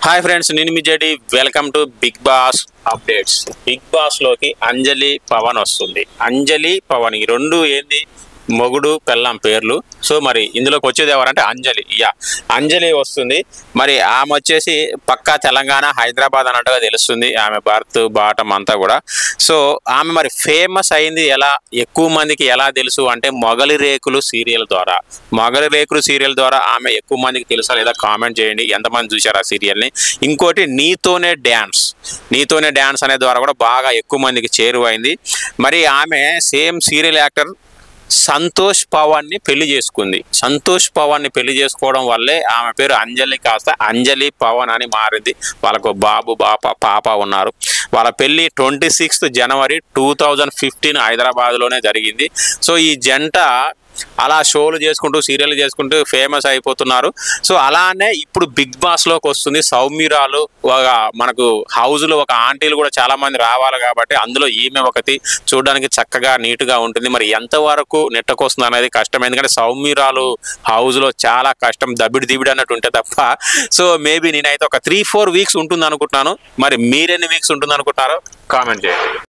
hi friends నేను మీ జడి welcome to Bigg Boss updates Bigg Boss లోకి అంజలి పవన్ వస్తుంది అంజలి పవన్ ఈ రెండు ఏంది మొగుడు పెళ్ళాం పేర్లు సో మరి ఇందులోకి వచ్చేది ఎవరంటే అంజలి యా అంజలి వస్తుంది మరి ఆమె వచ్చేసి పక్కా తెలంగాణ హైదరాబాద్ అన్నట్టుగా తెలుస్తుంది ఆమె బర్త్ బాటం అంతా కూడా సో ఆమె మరి ఫేమస్ అయింది ఎలా ఎక్కువ మందికి ఎలా తెలుసు అంటే మొగలి రేకులు సీరియల్ ద్వారా మొగలి రేకులు సీరియల్ ద్వారా ఆమె ఎక్కువ మందికి తెలుసా లేదా కామెంట్ చేయండి ఎంతమంది చూశారు ఆ సీరియల్ని ఇంకోటి నీతోనే డ్యాన్స్ నీతోనే డ్యాన్స్ అనే ద్వారా కూడా బాగా ఎక్కువ మందికి చేరువైంది మరి ఆమె same serial actor Santosh Pavan ని పెళ్లి చేసుకుంది సంతోష్ పవన్ ని పెళ్లి చేసుకోవడం వల్లే ఆమె పేరు అంజలి కాస్త అంజలి పవన్ అని మారింది వాళ్ళకు బాబు బాప పాప ఉన్నారు వాళ్ళ పెళ్లి ట్వంటీ సిక్స్త్ జనవరి టూ థౌజండ్ ఫిఫ్టీన్ హైదరాబాద్లోనే జరిగింది సో ఈ జంట అలా షోలు చేసుకుంటూ సీరియల్ చేసుకుంటూ ఫేమస్ అయిపోతున్నారు సో అలానే ఇప్పుడు బిగ్ బాస్ లోకి వస్తుంది సౌమ్యురాలు ఒక మనకు హౌస్ లో ఒక ఆంటీలు కూడా చాలా మంది రావాలి కాబట్టి అందులో ఈమె ఒకటి చూడడానికి చక్కగా నీట్ గా ఉంటుంది మరి ఎంతవరకు నెట్టకొస్తుంది అనేది కష్టం ఎందుకంటే సౌమ్యురాలు హౌస్ లో చాలా కష్టం దబిడి దిబిడి అన్నట్టు ఉంటే తప్ప సో మేబీ నేనైతే ఒక త్రీ ఫోర్ వీక్స్ ఉంటుంది అనుకుంటున్నాను మరి మీరెన్ని వీక్స్ ఉంటుంది అనుకుంటున్నారో కామెంట్ చేయండి